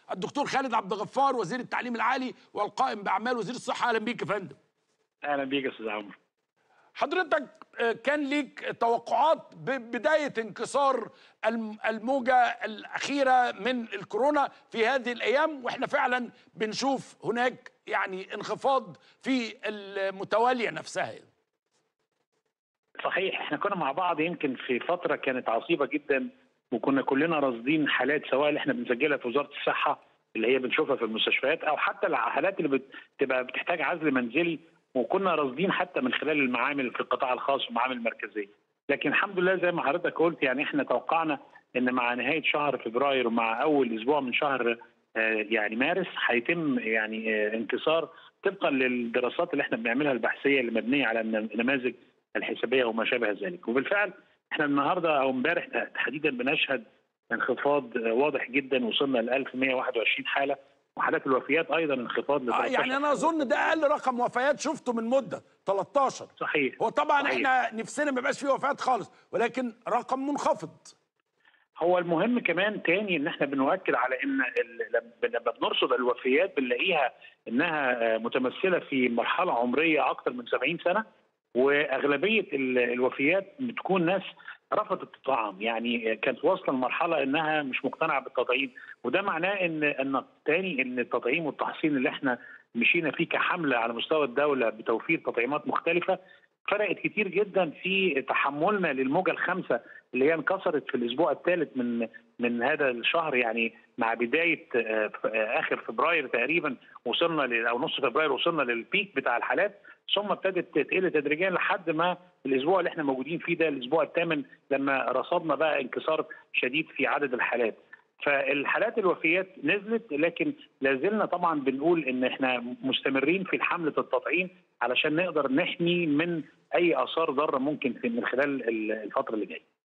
الدكتور خالد عبد الغفار وزير التعليم العالي والقائم باعمال وزير الصحه اهلا بيك يا فندم اهلا بيك يا استاذ عمرو حضرتك آه، كان ليك توقعات ببدايه انكسار الم- الموجه الاخيره من الكورونا في هذه الايام واحنا فعلا بنشوف هناك يعني انخفاض في المتواليه نفسها صحيح احنا كنا مع بعض يمكن في فتره كانت عصيبه جدا وكنا كلنا راصدين حالات سواء اللي احنا بنسجلها في وزاره الصحه اللي هي بنشوفها في المستشفيات او حتى الحالات اللي بتبقى بتحتاج عزل منزلي وكنا راصدين حتى من خلال المعامل في القطاع الخاص والمعامل المركزيه لكن الحمد لله زي ما حضرتك قلت يعني احنا توقعنا ان مع نهايه شهر فبراير ومع اول اسبوع من شهر آه، يعني مارس هيتم يعني آه، انكسار طبقا للدراسات اللي احنا بنعملها البحثيه اللي مبنيه على النماذج الحسابيه وما شابه ذلك وبالفعل احنا النهارده او امبارح تحديدا بنشهد انخفاض آه، واضح جدا وصلنا ل 1121 حاله وحالات الوفيات ايضا انخفاض ل آه، 13 يعني انا اظن ده اقل رقم وفيات شفته من مده 13 صحيح هو طبعا صحيح. احنا نفسنا ما يبقاش فيه وفيات خالص ولكن رقم منخفض هو المهم كمان تاني ان احنا بنؤكد على ان ال- لما بنرصد الوفيات بنلاقيها انها آه، متمثله في مرحله عمريه اكثر من 70 سنه واغلبيه ال- الوفيات بتكون ناس رفضت الطعام يعني كانت واصله لمرحله انها مش مقتنعه بالتطعيم وده معناه ان ان تاني ان التطعيم والتحصين اللي احنا مشينا فيه كحمله على مستوى الدوله بتوفير تطعيمات مختلفه فرقت كتير جدا في تحملنا للموجه الخامسه اللي هي انكسرت في الاسبوع الثالث من من هذا الشهر يعني مع بدايه آه، ف- آه، اخر فبراير تقريبا وصلنا ل- او نص فبراير وصلنا للبيك بتاع الحالات ثم ابتدت تقل تدريجيا لحد ما الاسبوع اللي احنا موجودين فيه ده الاسبوع الثامن لما رصدنا بقى انكسار شديد في عدد الحالات فالحالات الوفيات نزلت لكن لازلنا طبعا بنقول ان احنا مستمرين في حمله التطعيم علشان نقدر نحمي من اي اثار ضاره ممكن في من خلال الفتره اللي جايه